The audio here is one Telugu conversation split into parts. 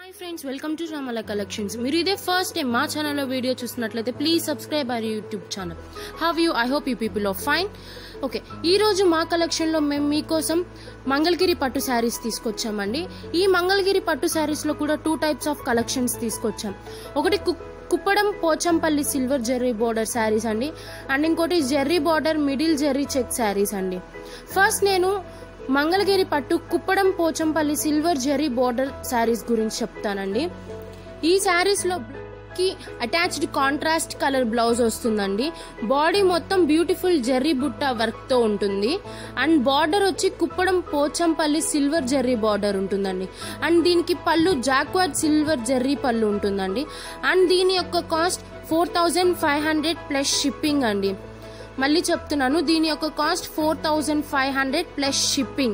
Hi friends welcome to Ramala collections మీరు ఇదే ఫస్ట్ టైం మా ఛానల్లో వీడియో చూసినట్లయితే please subscribe our YouTube channel how you I hope you people of fine okay ఈ రోజు మా కలెక్షన్లో మేము మీకోసం మంగళగిరి పట్టు శారీస్ తీసుకొచ్చామండి ఈ మంగళగిరి పట్టు శారీస్లో కూడా టూ టైప్స్ ఆఫ్ కలెక్షన్స్ తీసుకొచ్చాం ఒకటి కు- కుప్పడం పోచంపల్లి సిల్వర్ జెర్రీ బోర్డర్ శారీస్ అండి అండ్ ఇంకోటి zari border middle zari check sarees అండి ఫస్ట్ నేను మంగళగిరి పట్టు కుప్పడం పోచంపల్లి సిల్వర్ జెర్రీ బోర్డర్ శారీస్ గురించి చెప్తానండి ఈ శారీస్ లో కి అటాచ్డ్ కాంట్రాస్ట్ కలర్ బ్లౌజ్ వస్తుందండి బాడీ మొత్తం బ్యూటిఫుల్ జెర్రీ బుట్ట వర్క్ తో ఉంటుంది అండ్ బార్డర్ వచ్చి కుప్పడం పోచంపల్లి సిల్వర్ జెర్రీ బార్డర్ ఉంటుందండి అండ్ దీనికి పళ్ళు జాక్వాడ్ సిల్వర్ జెర్రీ పళ్ళు ఉంటుందండి అండ్ దీని యొక్క cost four thousand five hundred plus shipping అండి మళ్ళీ చెప్తున్నాను దీని యొక్క cost four thousand five hundred plus shipping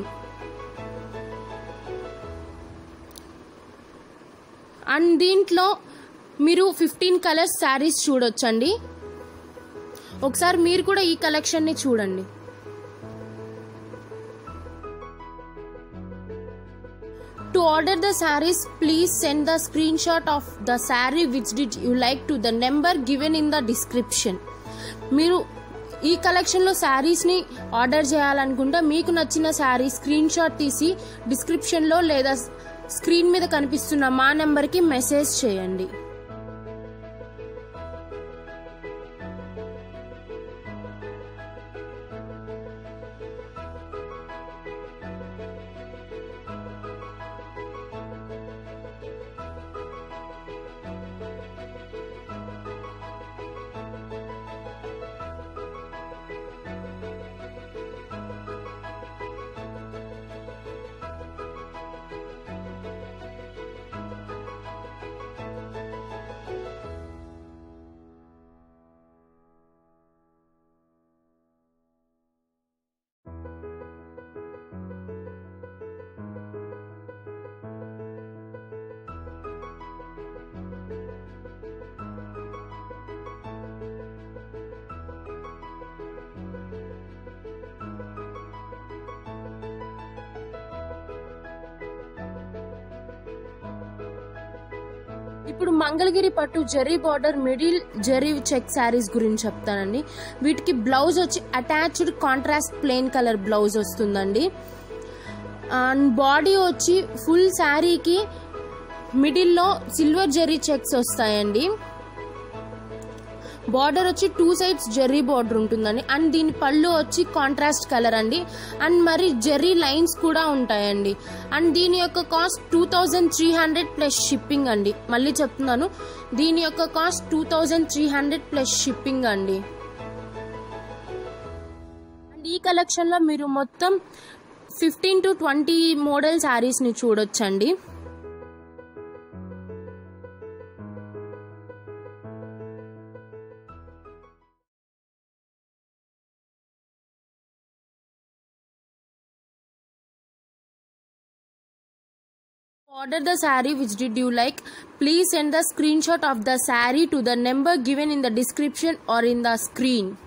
and దీంట్లో మీరు ఫిఫ్టీన్ కలర్స్ శారీస్ చూడొచ్చండి ఒకసారి మీరు కూడా ఈ కలెక్షన్ని చూడండి To order the sarees, please send the screenshot of the saree which did you like to the number given in the description. మీరు ఈ కలెక్షన్లో శారీస్ని ఆర్డర్ చేయాలనుకుంటే మీకు నచ్చిన శారీ స్క్రీన్ షాట్ తీసి డిస్క్రిప్షన్లో లేదా స్క్రీన్ మీద కనిపిస్తున్న మా నెంబర్కి మెసేజ్ చేయండి ఇప్పుడు మంగళగిరి పట్టు zari border middle zari check sarees గురించి చెప్తానండి వీటికి బ్లౌజ్ వచ్చి attached contrast plain colour blouse వస్తుందండి అండ్ బాడీ వచ్చి ఫుల్ శారీకి మిడిల్లో సిల్వర్ జెర్రీ చెక్స్ వస్తాయండి బార్డర్ వచ్చి టూ సైడ్స్ జెర్రీ బార్డర్ ఉంటుందండి అండ్ దీని పళ్ళు వచ్చి కాంట్రాస్ట్ కలర్ అండి అండ్ మరి జెర్రీ లైన్స్ కూడా ఉంటాయండి అండ్ దీని యొక్క cost two thousand three hundred plus shipping అండి మళ్ళీ చెప్తున్నాను దీని యొక్క cost two thousand three hundred plus shipping అండి అండ్ ఈ కలెక్షన్లో మీరు మొత్తం ఫిఫ్టీన్ టు ట్వంటీ మోడల్ శారీస్ని చూడొచ్చండి order the saree which did you like please send the screenshot of the saree to the number given in the description or in the screen